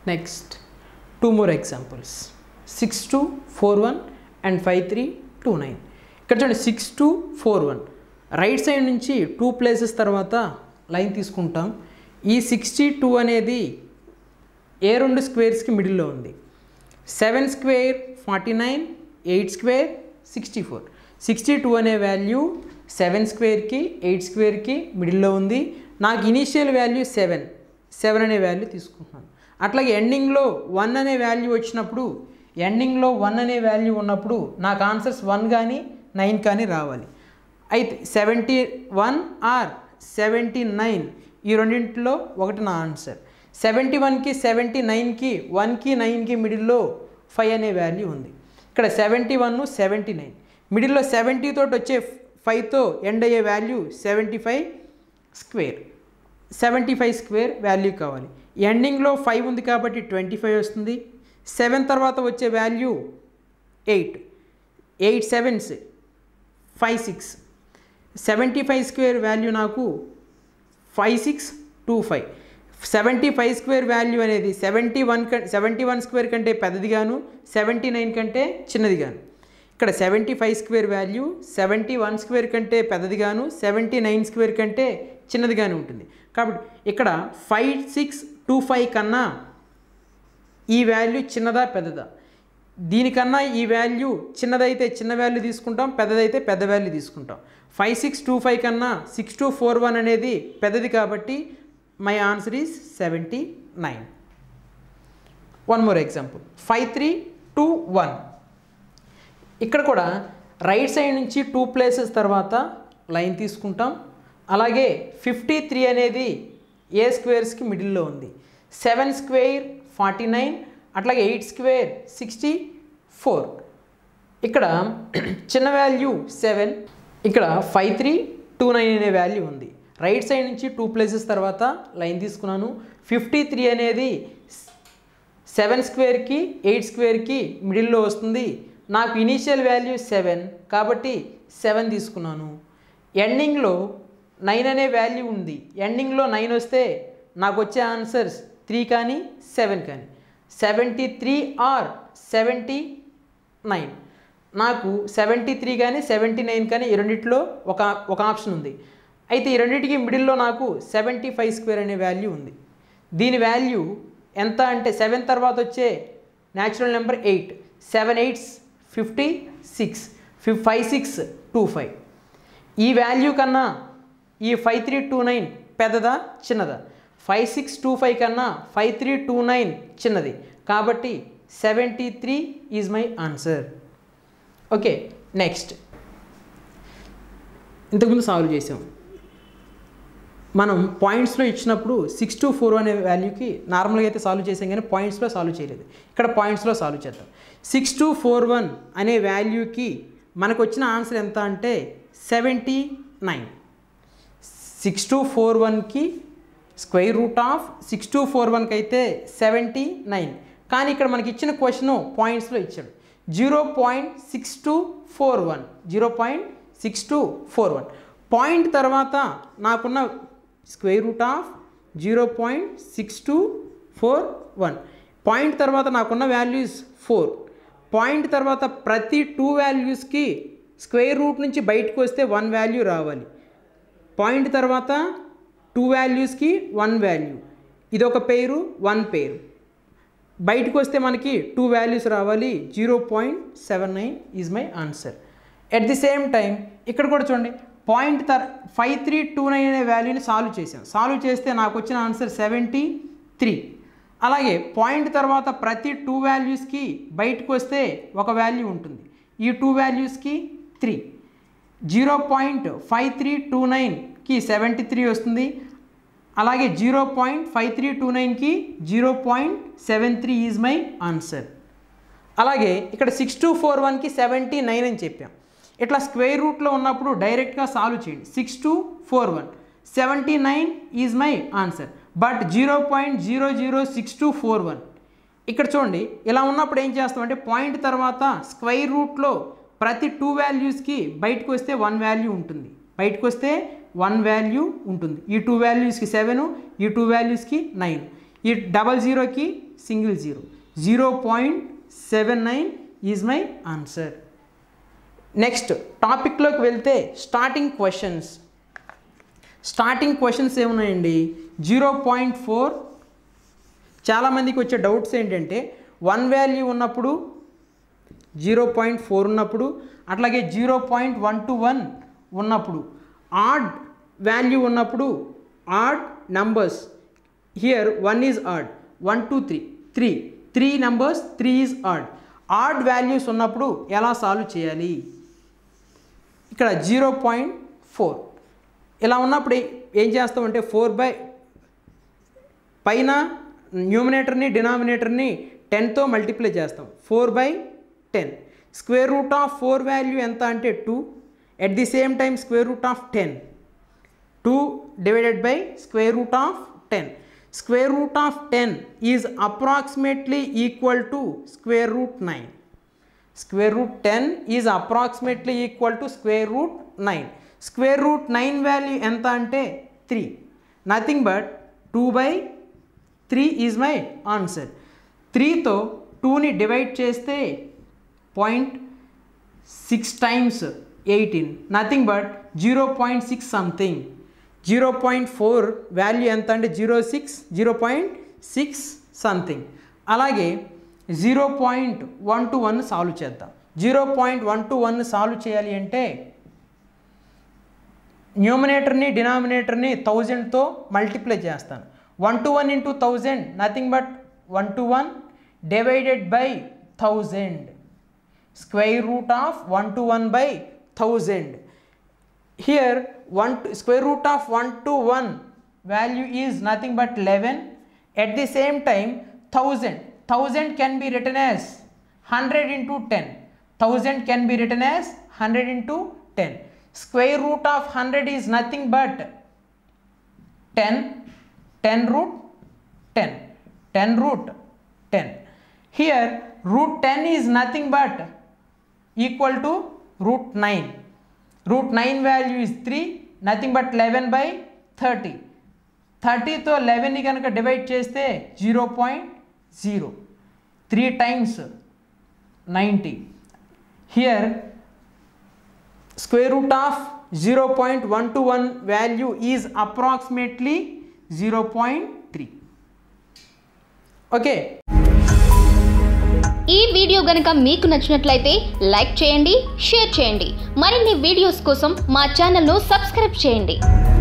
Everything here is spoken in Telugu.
next two more examples six two four one and five three two nine ఇక్కడ చూడండి six two four one right side నుంచి టూ ప్లేసెస్ తర్వాత లైన్ తీసుకుంటాం ఈ సిక్స్టీ టూ అనేది ఏ రెండు స్క్వేర్స్కి మిడిల్లో ఉంది seven square forty nine eight square sixty four sixty two అనే వాల్యూ సెవెన్ స్క్వేర్కి ఎయిట్ స్క్వేర్కి మిడిల్లో ఉంది నాకు ఇనీషియల్ వాల్యూ సెవెన్ సెవెన్ అనే వాల్యూ తీసుకుంటున్నాను అట్లాగే ఎండింగ్లో వన్ అనే వాల్యూ వచ్చినప్పుడు ఎండింగ్లో వన్ అనే వాల్యూ ఉన్నప్పుడు నాకు ఆన్సర్స్ వన్ కానీ నైన్ కానీ రావాలి అయితే seventy one or seventy nine ఈ రెండింటిలో ఒకటి నా ఆన్సర్ సెవెంటీ వన్కి సెవెంటీ నైన్కి వన్కి నైన్కి మిడిల్లో ఫైవ్ అనే వాల్యూ ఉంది ఇక్కడ సెవెంటీ వన్ సెవెంటీ నైన్ మిడిల్లో సెవెంటీ తోటి వచ్చే ఫైవ్తో ఎండ్ అయ్యే value seventy five square seventy five square value కావాలి ఎండింగ్లో ఫైవ్ ఉంది కాబట్టి ట్వంటీ ఫైవ్ వస్తుంది సెవెన్ తర్వాత వచ్చే value eight eight sevens five six seventy five square value నాకు five six two five seventy five square value అనేది సెవెంటీ వన్ కంటే సెవెంటీ వన్ స్క్వేర్ కంటే పెద్దదిగాను సెవెంటీ నైన్ కంటే చిన్నదిగాను ఇక్కడ seventy five square value seventy one square కంటే పెద్దదిగాను సెవెంటీ నైన్ స్క్వేర్ కంటే చిన్నదిగాను ఉంటుంది కాబట్టి ఇక్కడ ఫైవ్ సిక్స్ టూ ఫైవ్ కన్నా ఈ వాల్యూ చిన్నదా పెద్దదా దీనికన్నా ఈ వాల్యూ చిన్నదైతే చిన్న వాల్యూ తీసుకుంటాం పెద్దదైతే పెద్ద వాల్యూ తీసుకుంటాం ఫైవ్ సిక్స్ టూ ఫైవ్ కన్నా సిక్స్ టూ ఫోర్ వన్ అనేది పెద్దది కాబట్టి my answer is seventy nine one more example five three two one ఇక్కడ కూడా రైట్ సైడ్ నుంచి టూ ప్లేసెస్ తర్వాత లైన్ తీసుకుంటాం అలాగే ఫిఫ్టీ త్రీ అనేది ఏ స్క్వేర్స్కి మిడిల్లో ఉంది సెవెన్ స్క్వేర్ ఫార్టీ నైన్ అట్లాగే ఎయిట్ స్క్వేర్ సిక్స్టీ ఫోర్ ఇక్కడ చిన్న వాల్యూ సెవెన్ ఇక్కడ ఫైవ్ త్రీ టూ నైన్ అనే వాల్యూ ఉంది రైట్ సైడ్ నుంచి టూ ప్లేసెస్ తర్వాత లైన్ తీసుకున్నాను ఫిఫ్టీ త్రీ అనేది సెవెన్ స్క్వేర్కి ఎయిట్ స్క్వేర్కి మిడిల్లో వస్తుంది నాకు ఇనీషియల్ వాల్యూ సెవెన్ కాబట్టి సెవెన్ తీసుకున్నాను ఎండింగ్లో నైన్ అనే వాల్యూ ఉంది ఎండింగ్లో నైన్ వస్తే నాకు వచ్చే ఆన్సర్స్ త్రీ కానీ సెవెన్ కానీ seventy three or seventy nine నాకు సెవెంటీ త్రీ కానీ సెవెంటీ నైన్ కానీ ఈ రెండిట్లో ఒక ఒక ఆప్షన్ ఉంది అయితే ఈ రెండింటికి మిడిల్లో నాకు సెవెంటీ ఫైవ్ స్క్వేర్ అనే వాల్యూ ఉంది దీని వాల్యూ ఎంత అంటే సెవెన్ తర్వాత వచ్చే natural number eight seven eights fifty six fif five six two five ఈ వాల్యూ కన్నా ఈ ఫైవ్ త్రీ టూ నైన్ పెద్దదా చిన్నదా ఫైవ్ సిక్స్ టూ ఫైవ్ కన్నా ఫైవ్ త్రీ టూ నైన్ చిన్నది కాబట్టి seventy three is my answer okay next ఇంతకుముందు సాల్వ్ చేసాం మనం పాయింట్స్లో ఇచ్చినప్పుడు సిక్స్ టు ఫోర్ అనే వాల్యూకి నార్మల్గా అయితే సాల్వ్ చేసాం కానీ పాయింట్స్లో సాల్వ్ చేయలేదు ఇక్కడ పాయింట్స్లో సాల్వ్ చేద్దాం సిక్స్ టు ఫోర్ వన్ అనే వాల్యూకి మనకు వచ్చిన ఆన్సర్ ఎంత అంటే seventy nine six two four వన్కి square root of six two four వన్కి అయితే సెవెంటీ నైన్ కానీ ఇక్కడ మనకి ఇచ్చిన క్వశ్చన్ పాయింట్స్లో ఇచ్చాడు zero point six two four one zero point six two four one point తర్వాత నాకున్న square root of zero point six two four one point తర్వాత నాకున్న వాల్యూస్ ఫోర్ పాయింట్ తర్వాత ప్రతి టూ వాల్యూస్కి స్క్వేర్ రూట్ నుంచి బయటకు వస్తే వన్ వాల్యూ రావాలి పాయింట్ తర్వాత టూ వాల్యూస్కి వన్ వాల్యూ ఇది ఒక పేరు వన్ పేరు బయటకు వస్తే మనకి టూ వాల్యూస్ రావాలి zero point seven nine is my answer at the same time ఇక్కడ కూడా చూడండి పాయింట్ తర్ ఫైవ్ త్రీ టూ నైన్ అనే వాల్యూని సాల్వ్ చేసాం సాల్వ్ చేస్తే నాకు వచ్చిన ఆన్సర్ సెవెంటీ త్రీ అలాగే పాయింట్ తర్వాత ప్రతి టూ వాల్యూస్కి బయటకు వస్తే ఒక వాల్యూ ఉంటుంది ఈ టూ వాల్యూస్కి three zero point five three two నైన్కి సెవెంటీ త్రీ వస్తుంది అలాగే zero point five three two నైన్కి zero point seven three is my answer అలాగే ఇక్కడ సిక్స్ టూ ఫోర్ వన్కి సెవెంటీ నైన్ అని చెప్పాం ఇట్లా స్క్వేర్ రూట్లో ఉన్నప్పుడు డైరెక్ట్గా సాల్వ్ చేయండి six two four one seventy nine is my answer but zero point zero zero six two four one ఇక్కడ చూడండి ఇలా ఉన్నప్పుడు ఏం చేస్తామంటే పాయింట్ తర్వాత స్క్వైర్ రూట్లో ప్రతి టూ వాల్యూస్కి బయటకు వస్తే వన్ వాల్యూ ఉంటుంది బయటకు వస్తే వన్ వాల్యూ ఉంటుంది ఈ టూ వాల్యూస్కి సెవెన్ ఈ టూ వాల్యూస్కి నైన్ ఈ డబల్ జీరోకి single zero zero point seven nine is my answer next టాపిక్లోకి వెళ్తే స్టార్టింగ్ క్వశ్చన్స్ స్టార్టింగ్ క్వశ్చన్స్ ఏమున్నాయండి జీరో పాయింట్ ఫోర్ చాలామందికి వచ్చే డౌట్స్ ఏంటంటే వన్ వాల్యూ ఉన్నప్పుడు జీరో పాయింట్ ఫోర్ ఉన్నప్పుడు అట్లాగే zero point one two one ఉన్నప్పుడు ఆడ్ వాల్యూ ఉన్నప్పుడు odd numbers here one is odd one two three three three numbers three is add add values ఉన్నప్పుడు ఎలా సాల్వ్ చేయాలి ఇక్కడ జీరో పాయింట్ ఫోర్ ఇలా ఉన్నప్పుడు ఏం చేస్తామంటే ఫోర్ బై పైన న్యూమినేటర్ని డినామినేటర్ని టెన్తో మల్టిప్లై చేస్తాం four by ten square root of four value ఎంత అంటే two at the same time square root of ten two divided by square root of ten square root of ten is approximately equal to square root nine square root ten is approximately equal to square root nine square root nine value ఎంత అంటే three nothing but two by three is my answer త్రీతో టూని డివైడ్ చేస్తే point six times eighteen nothing but zero point six something zero point four value ఎంత అంటే zero six zero point six something అలాగే zero point one two one solve చేద్దాం zero point one two one solve చేయాలి అంటే న్యూమినేటర్ని డినామినేటర్ని థౌజండ్తో మల్టిప్లై చేస్తాను one two one into thousand nothing but one two one divided by thousand square root of one two one by thousand here one square root of one two one value is nothing but eleven at the same time thousand thousand can be written as hundred into ten thousand can be written as hundred into ten square root of hundred is nothing but ten ten root ten ten root ten here root ten is nothing but equal to root nine root nine value is three nothing but eleven by thirty థర్టీతో లెవెన్ని కనుక డివైడ్ చేస్తే zero point zero three times ninety here square root of 0.121 value is approximately 0.3 okay ఈ వీడియో గనుక మీకు నచ్చినట్లయితే లైక్ చేయండి షేర్ చేయండి మరిన్ని వీడియోస్ కోసం మా ఛానల్ను సబ్స్క్రైబ్ చేయండి